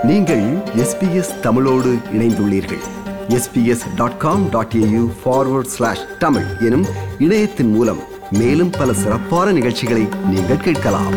நீங்கள் எஸ்பிஎஸ் தமிழோடு இணைந்துள்ளீர்கள் SBS dot com dot AU forward slash Tamil எனும் இணையத்தின் மூலம் மேலும் பல சிறப்பான நிகழ்ச்சிகளை நீங்கள் கேட்கலாம்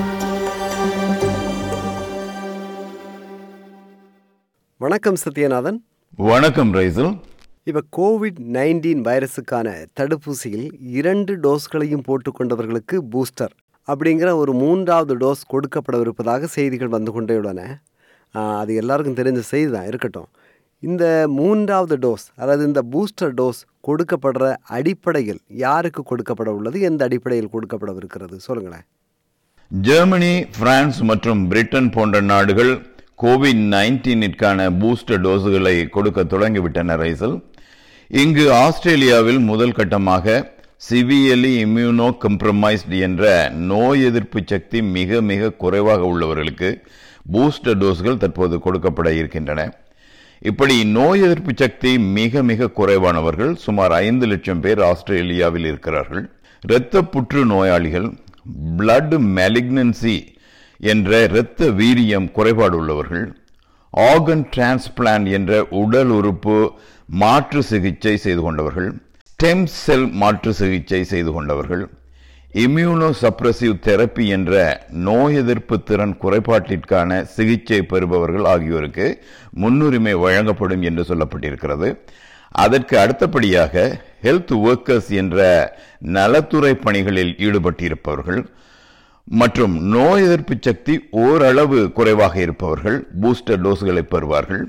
வணக்கம் சத்யநாதன் வணக்கம் ரைசல் இப்போ கோவிட் நைன்டீன் வைரஸுக்கான தடுப்பூசியில் இரண்டு டோஸ்களையும் போட்டுக்கொண்டவர்களுக்கு பூஸ்டர் அப்படிங்கிற ஒரு மூன்றாவது டோஸ் கொடுக்கப்படவிருப்பதாக செய்திகள் வந்து கொண்டே உள்ளன ஆஹ், அது எல்லாருக்கும் தெரிஞ்ச செய்தி தான் இருக்கட்டும் இந்த மூன்றாவது டோஸ் அதாவது இந்த பூஸ்டர் டோஸ் கொடுக்கப்படுற அடிப்படையில் யாருக்கு கொடுக்கப்பட உள்ளது எந்த அடிப்படையில் கொடுக்கப்படவிருக்கிறது சொல்லுங்களேன் ஜெர்மனி பிரான்ஸ் மற்றும் பிரிட்டன் போன்ற நாடுகள் கோவிட் நைன்டீனிற்கான பூஸ்டர் டோஸுகளை கொடுக்க தொடங்கிவிட்டன ரைசல் இங்கு ஆஸ்திரேலியாவில் முதல் கட்டமாக சிவியலி இம்யூனோ கம்ப்ரமைஸ்டு என்ற நோய் எதிர்ப்பு சக்தி மிக மிக குறைவாக உள்ளவர்களுக்கு பூஸ்டர் டோஸ்கள் தற்போது கொடுக்கப்பட இருக்கின்றன இப்படி நோய் எதிர்ப்பு சக்தி மிக மிக குறைவானவர்கள் சுமார் ஐந்து லட்சம் பேர் ஆஸ்திரேலியாவில் இருக்கிறார்கள் இரத்த புற்று நோயாளிகள் பிளட் மெலிக்னன்சி என்ற இரத்த வீரியம் குறைபாடு உள்ளவர்கள் ஆர்கன் டிரான்ஸ்பிளான்ட் என்ற உடல் உறுப்பு மாற்று சிகிச்சை செய்து கொண்டவர்கள் ஸ்டெம் செல் மாற்று சிகிச்சை செய்து கொண்டவர்கள் இம்யூனோ சப்ரசிவ் தெரப்பி என்ற நோய் எதிர்ப்பு திறன் குறைபாட்டிற்கான சிகிச்சை பெறுபவர்கள் ஆகியோருக்கு முன்னுரிமை வழங்கப்படும் என்று சொல்லப்பட்டிருக்கிறது அதற்கு அடுத்தபடியாக ஹெல்த் ஒர்க்கர்ஸ் என்ற நலத்துறை பணிகளில் ஈடுபட்டிருப்பவர்கள் மற்றும் நோய் எதிர்ப்பு சக்தி ஓரளவு குறைவாக இருப்பவர்கள் பூஸ்டர் டோஸ்களை பெறுவார்கள்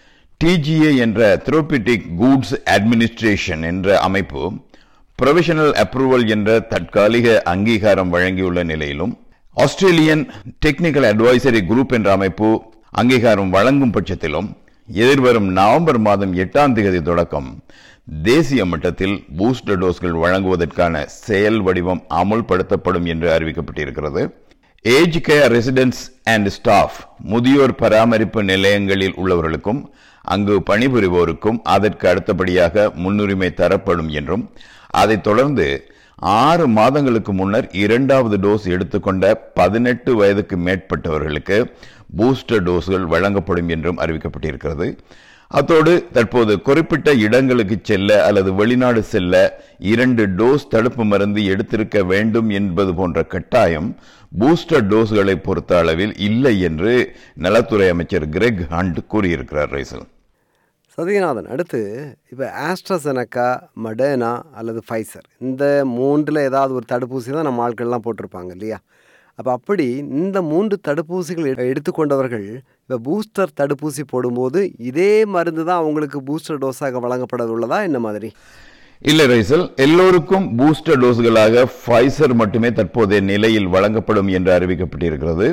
டிஜிஏ என்ற தெரபியூட்டிக் கூட்ஸ் அட்மினிஸ்ட்ரேஷன் என்ற அமைப்பு ப்ரொவிஷனல் அப்ரூவல் என்ற தற்காலிக அங்கீகாரம் வழங்கியுள்ள நிலையிலும் ஆஸ்திரேலியன் டெக்னிக்கல் அட்வைசரி குரூப் என்ற அமைப்பு அங்கீகாரம் வழங்கும் பட்சத்திலும் எதிர்வரும் நவம்பர் மாதம் எட்டாம் தேதி தொடக்கம் தேசிய மட்டத்தில் பூஸ்டர் டோஸ்கள் வழங்குவதற்கான செயல் வடிவம் அமுல்படுத்தப்படும் என்று அறிவிக்கப்பட்டிருக்கிறது age care residents and staff முதியோர் பராமரிப்பு நிலையங்களில் உள்ளவர்களுக்கும் அங்கு பணிபுரிவோருக்கும் அதற்கு அடுத்தபடியாக முன்னுரிமை தரப்படும் என்றும் அதைத் தொடர்ந்து ஆறு மாதங்களுக்கு முன்னர் இரண்டாவது டோஸ் எடுத்துக்கொண்ட பதினெட்டு வயதுக்கு மேற்பட்டவர்களுக்கு பூஸ்டர் டோஸ்கள் வழங்கப்படும் என்றும் அறிவிக்கப்பட்டிருக்கிறது அத்தோடு தற்போது குறிப்பிட்ட இடங்களுக்கு செல்ல அல்லது வெளிநாடு செல்ல இரண்டு டோஸ் தடுப்பு மருந்து எடுத்திருக்க வேண்டும் என்பது போன்ற கட்டாயம் பூஸ்டர் டோஸ்களை பொறுத்த அளவில் இல்லை என்று நலத்துறை அமைச்சர் கிரெக் ஹண்ட் கூறியிருக்கிறார் ரைசல் சத்யநாதன் அடுத்து இப்போ ஆஸ்ட்ராசெனக்கா மடேனா அல்லது ஃபைசர் இந்த மூன்றில் ஏதாவது ஒரு தடுப்பூசி தான் நம்ம ஆட்கள்லாம் போட்டிருப்பாங்க இல்லையா அப்போ அப்படி இந்த மூன்று தடுப்பூசிகள் எ- எடுத்துக்கொண்டவர்கள் இப்போ பூஸ்டர் தடுப்பூசி போடும்போது இதே மருந்து தான் அவங்களுக்கு பூஸ்டர் டோஸாக வழங்கப்பட உள்ளதா என்ன மாதிரி இல்லை ரைசல் எல்லோருக்கும் பூஸ்டர் டோஸ்களாக ஃபைசர் மட்டுமே தற்போதைய நிலையில் வழங்கப்படும் என்று அறிவிக்கப்பட்டிருக்கிறது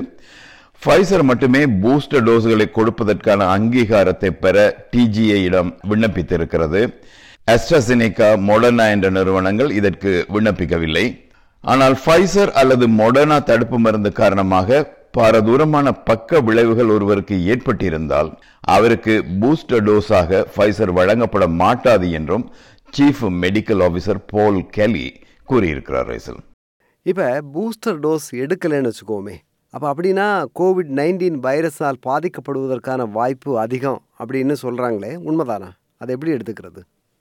ஃபைசர் மட்டுமே பூஸ்டர் டோஸ்களை கொடுப்பதற்கான அங்கீகாரத்தை பெற டிஜிஏ இடம் விண்ணப்பித்திருக்கிறது அஸ்ட்ராசெனிகா மொடர்னா என்ற நிறுவனங்கள் இதற்கு விண்ணப்பிக்கவில்லை ஆனால் ஃபைசர் அல்லது மொடர்னா தடுப்பு மருந்து காரணமாக பாரதூரமான பக்க விளைவுகள் ஒருவருக்கு ஏற்பட்டிருந்தால் அவருக்கு பூஸ்டர் டோஸாக ஃபைசர் வழங்கப்பட மாட்டாது என்றும் chief medical officer Paul Kelly கூறியிருக்கிறார் ரைசல் இப்போ பூஸ்டர் டோஸ் எடுக்கலைன்னு வச்சுக்கோமே அப்போ அப்படின்னா கோவிட் நைன்டீன் வைரஸால் பாதிக்கப்படுவதற்கான வாய்ப்பு அதிகம் அப்படின்னு சொல்கிறாங்களே உண்மைதானா அதை எப்படி எடுத்துக்கிறது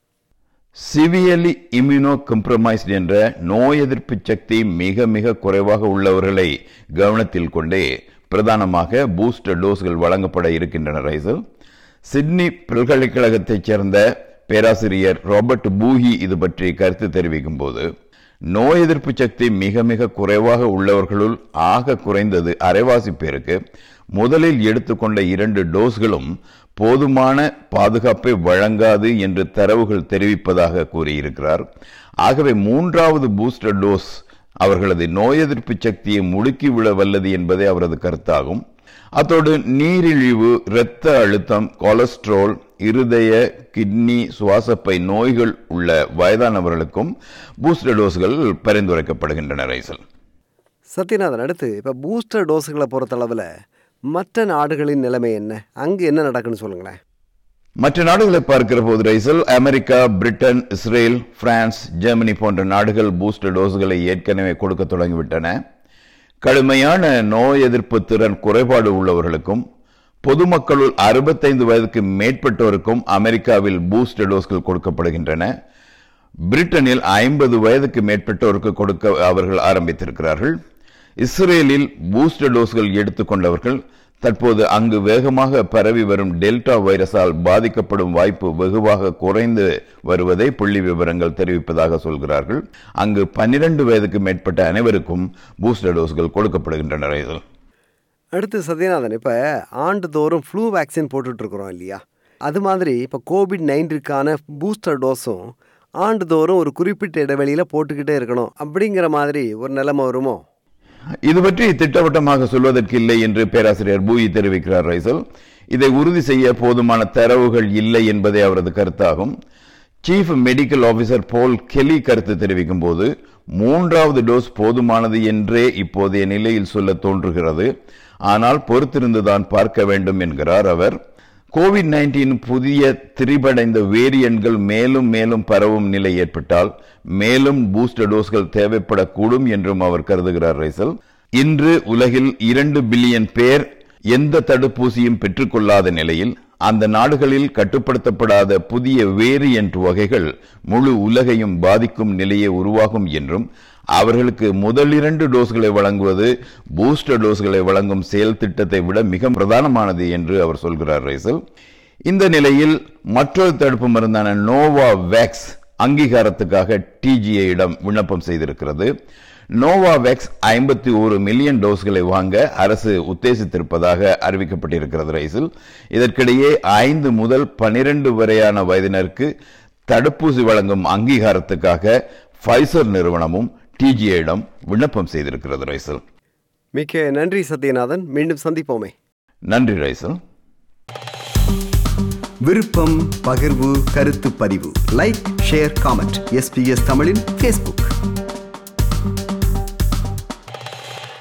சிவியலி இம்யூனோ கம்ப்ரமைஸ்ட் என்ற நோய் எதிர்ப்பு சக்தி மிக மிக குறைவாக உள்ளவர்களை கவனத்தில் கொண்டே பிரதானமாக பூஸ்டர் டோஸ்கள் வழங்கப்பட இருக்கின்றன ரைசல் சிட்னி பல்கலைக்கழகத்தைச் சேர்ந்த பேராசிரியர் ராபர்ட் பூஹி இது பற்றி கருத்து தெரிவிக்கும் போது நோய் எதிர்ப்பு சக்தி மிக மிக குறைவாக உள்ளவர்களுள் ஆக குறைந்தது அரைவாசி பேருக்கு முதலில் எடுத்துக்கொண்ட இரண்டு டோஸ்களும் போதுமான பாதுகாப்பை வழங்காது என்று தரவுகள் தெரிவிப்பதாக கூறியிருக்கிறார் ஆகவே மூன்றாவது பூஸ்டர் டோஸ் அவர்களது நோய் எதிர்ப்பு சக்தியை முடுக்கிவிட வல்லது என்பதே அவரது கருத்தாகும் அத்தோடு நீரிழிவு இரத்த அழுத்தம் கொலஸ்ட்ரால் இருதய கிட்னி சுவாசப்பை நோய்கள் உள்ள வயதானவர்களுக்கும் பூஸ்டர் டோஸ்கள் பரிந்துரைக்கப்படுகின்றன ரைசல் சத்யநாதன் அடுத்து இப்போ பூஸ்டர் டோஸுகளை பொறுத்தளவில் மற்ற நாடுகளின் நிலைமை என்ன அங்கே என்ன நடக்குன்னு சொல்லுங்களேன் மற்ற நாடுகளை பார்க்கிற போது Raisal America Britain Israel France Germany போன்ற நாடுகள் பூஸ்டர் டோஸ்களை ஏற்கனவே கொடுக்க தொடங்கிவிட்டன கடுமையான நோய் எதிர்ப்பு திறன் குறைபாடு உள்ளவர்களுக்கும் பொதுமக்களுள் அறுபத்தைந்து வயதுக்கு மேற்பட்டோருக்கும் அமெரிக்காவில் பூஸ்டர் டோஸ்கள் கொடுக்கப்படுகின்றன பிரிட்டனில் ஐம்பது வயதுக்கு மேற்பட்டோருக்கு கொடுக்க அவர்கள் ஆரம்பித்திருக்கிறார்கள் இஸ்ரேலில் பூஸ்டர் டோஸ்கள் எடுத்துக்கொண்டவர்கள் தற்போது அங்கு வேகமாக பரவி வரும் டெல்டா வைரஸால் பாதிக்கப்படும் வாய்ப்பு வெகுவாக குறைந்து வருவதை புள்ளி விவரங்கள் தெரிவிப்பதாக சொல்கிறார்கள் அங்கு பன்னிரண்டு வயதுக்கு மேற்பட்ட அனைவருக்கும் பூஸ்டர் டோஸ்கள் கொடுக்கப்படுகின்றன இதில் அடுத்து சத்யநாதன் இப்போ ஆண்டுதோறும் ஃப்ளூ வேக்சின் போட்டுட்ருக்குறோம் இல்லையா அது மாதிரி இப்போ கோவிட் நைன்டீனுக்கான பூஸ்டர் டோஸும் ஆண்டுதோறும் ஒரு குறிப்பிட்ட இடைவெளியில் போட்டுக்கிட்டே இருக்கணும் அப்படிங்கிற மாதிரி ஒரு நிலைமை வருமோ இது பற்றி திட்டவட்டமாக சொல்வதற்கு இல்லை என்று பேராசிரியர் பூயி தெரிவிக்கிறார் ரைசல் இதை உறுதி செய்ய போதுமான தரவுகள் இல்லை என்பதே அவரது கருத்தாகும் chief medical officer Paul Kelly கருத்து தெரிவிக்கும் போது மூன்றாவது டோஸ் போதுமானது என்றே இப்போதைய நிலையில் சொல்ல தோன்றுகிறது ஆனால் பொறுத்திருந்துதான் பார்க்க வேண்டும் என்கிறார் அவர் கோவிட் நைன்டீன் புதிய திரிபடைந்த வேரியன்ட்கள் மேலும் மேலும் பரவும் நிலை ஏற்பட்டால் மேலும் பூஸ்டர் டோஸ்கள் தேவைப்படக்கூடும் என்றும் அவர் கருதுகிறார் ரைசல் இன்று உலகில் இரண்டு பில்லியன் பேர் எந்த தடுப்பூசியும் பெற்றுக்கொள்ளாத நிலையில் அந்த நாடுகளில் கட்டுப்படுத்தப்படாத புதிய வேரியன்ட் வகைகள் முழு உலகையும் பாதிக்கும் நிலையே உருவாகும் என்றும் அவர்களுக்கு முதல் இரண்டு டோஸ்களை வழங்குவது பூஸ்டர் டோஸ்களை வழங்கும் செயல் திட்டத்தை விட மிக பிரதானமானது என்று அவர் சொல்கிறார் ரைசல் இந்த நிலையில் மற்றொரு தடுப்பு மருந்தான நோவா வேக்ஸ் அங்கீகாரத்துக்காக டிஜிஐயிடம் விண்ணப்பம் செய்திருக்கிறது நோவாவேக்ஸ் ஐம்பத்தி ஒரு மில்லியன் டோஸ்களை வாங்க அரசு உத்தேசித்திருப்பதாக அறிவிக்கப்பட்டிருக்கிறது ரைசில் இதற்கிடையே ஐந்து முதல் பனிரெண்டு வரையான வயதினருக்கு தடுப்பூசி வழங்கும் அங்கீகாரத்துக்காக ஃபைசர் நிறுவனமும் டிஜிஐயிடம் விண்ணப்பம் செய்திருக்கிறது ரைசல் மிக்க நன்றி சத்யநாதன் மீண்டும் சந்திப்போமே நன்றி ரைசல் விருப்பம் பகிர்வு கருத்து பதிவு லைக் ஷேர் காமெண்ட் எஸ்பிஎஸ் தமிழின் ஃபேஸ்புக்